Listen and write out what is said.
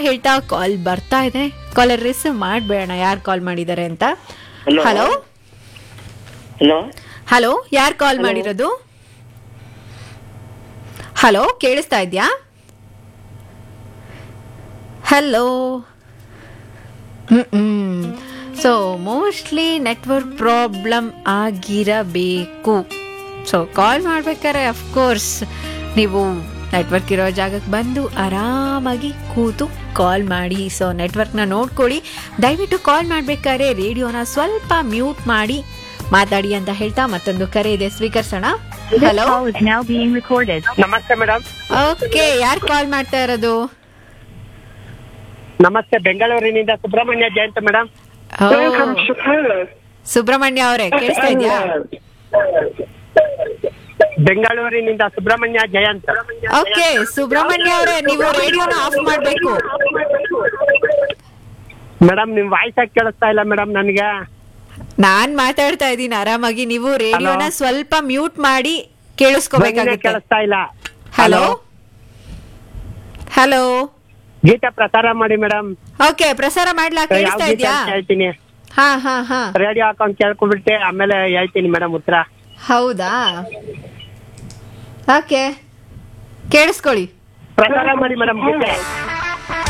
ಹೇಳ್ತಾ ಕಾಲ್ ಬರ್ತಾ ಇದೆ ಕಾಲರ್ ರಿಸೀವ್ ಮಾಡಬೇಡ ಯಾರು ಕಾಲ್ ಮಾಡಿದ್ದಾರೆ ಅಂತ Hello. ಹಲೋ ಹಲೋ ಹಲೋ ಯಾರು ಕಾಲ್ ಮಾಡಿರೋದು ಹಲೋ ಕೇಳಿಸ್ತಾ ಇದ್ಯಾ hello hmm so mostly network problem ಆಗಿರಬೇಕು ಸೊ ಕಾಲ್ ಮಾಡ್ಬೇಕಾದ್ರೆ ಅಫ್ಕೋರ್ಸ್ ನೀವು ನೆಟ್ವರ್ಕ್ ಇರೋ ಜಾಗಕ್ಕೆ ಬಂದು ಆರಾಮಾಗಿ ಕೂತು ಕಾಲ್ ಮಾಡಿ ಸೊ ನೆಟ್ವರ್ಕ್ನ ನೋಡ್ಕೊಳ್ಳಿ ದಯವಿಟ್ಟು ಕಾಲ್ ಮಾಡ್ಬೇಕಾದ್ರೆ ರೇಡಿಯೋನ ಸ್ವಲ್ಪ ಮ್ಯೂಟ್ ಮಾಡಿ ಮಾತಾಡಿ ಅಂತ ಹೇಳ್ತಾ ಮತ್ತೊಂದು ಕರೆ ಇದೆ ಸ್ವೀಕರಿಸೋಣ hello call is now being recorded. ನಮಸ್ತೆ ಮೇಡಮ್ ಓಕೆ ಯಾರು ಕಾಲ್ ಮಾಡ್ತಾ ಇರೋದು ನಮಸ್ತೆ ಬೆಂಗಳೂರಿನಿಂದ ಸುಬ್ರಹ್ಮಣ್ಯ ಜಯಂತ್ ಮೇಡಮ್ ಓ, ಸುಬ್ರಹ್ಮಣ್ಯ ಅವರೇ ಕೇಳಿಸ್ತಾ ಇದೆಯಾ ಬೆಂಗಳೂರಿನಿಂದ ಸುಬ್ರಹ್ಮಣ್ಯ ಜಯಂತ್ ಓಕೆ ಸುಬ್ರಹ್ಮಣ್ಯ ಅವರೇ ನೀವು ರೇಡಿಯೋನ ಆಫ್ ಮಾಡಬೇಕು ಮೇಡಮ್ ನಿಮ್ ವಾಯ್ಸ್ ಆಗಿ ಕೇಳಿಸ್ತಾ ಇಲ್ಲ ಮೇಡಮ್ ನನಗೆ ನಾನ್ ಮಾತಾಡ್ತಾ ಇದ್ದೀನಿ ಆರಾಮಾಗಿ ನೀವು ರೇಡಿಯೋನ Hello? ಸ್ವಲ್ಪ ಮ್ಯೂಟ್ ಮಾಡಿ ಧ್ವನಿನೇ ಕೇಳಿಸ್ಕೋಬೇಕಾಗುತ್ತೆ ಕೇಳಿಸ್ತಾ ಇಲ್ಲ ಹಲೋ ಹಲೋ ಗೀತೆ ಪ್ರಸಾರ ಮಾಡಿ ಮೇಡಮ್ ಓಕೆ ಪ್ರಸಾರ ಮಾಡ್ಲಾ ಯಾವ ಕೇಳಿಸ್ತಾ ಗೀತೆ ಇದ್ಯಾ ಅಂತ ಹೇಳ್ತೀನಿ ಹಾ ಹಾ ಹಾ ರೇಡಿಯೋ ಹಾಕೊಂಡ್ ಕೇಳ್ಕೊಂಡ್ಬಿಟ್ಟೆ ಆಮೇಲೆ ಹೇಳ್ತೀನಿ ಮೇಡಮ್ ಉತ್ತರ ಹೌದಾ ಓಕೆ ಕೇಳಿಸ್ಕೊಳ್ಳಿ ಪ್ರಸಾರ ಮಾಡಿ ಮೇಡಮ್ ಗೀತೆ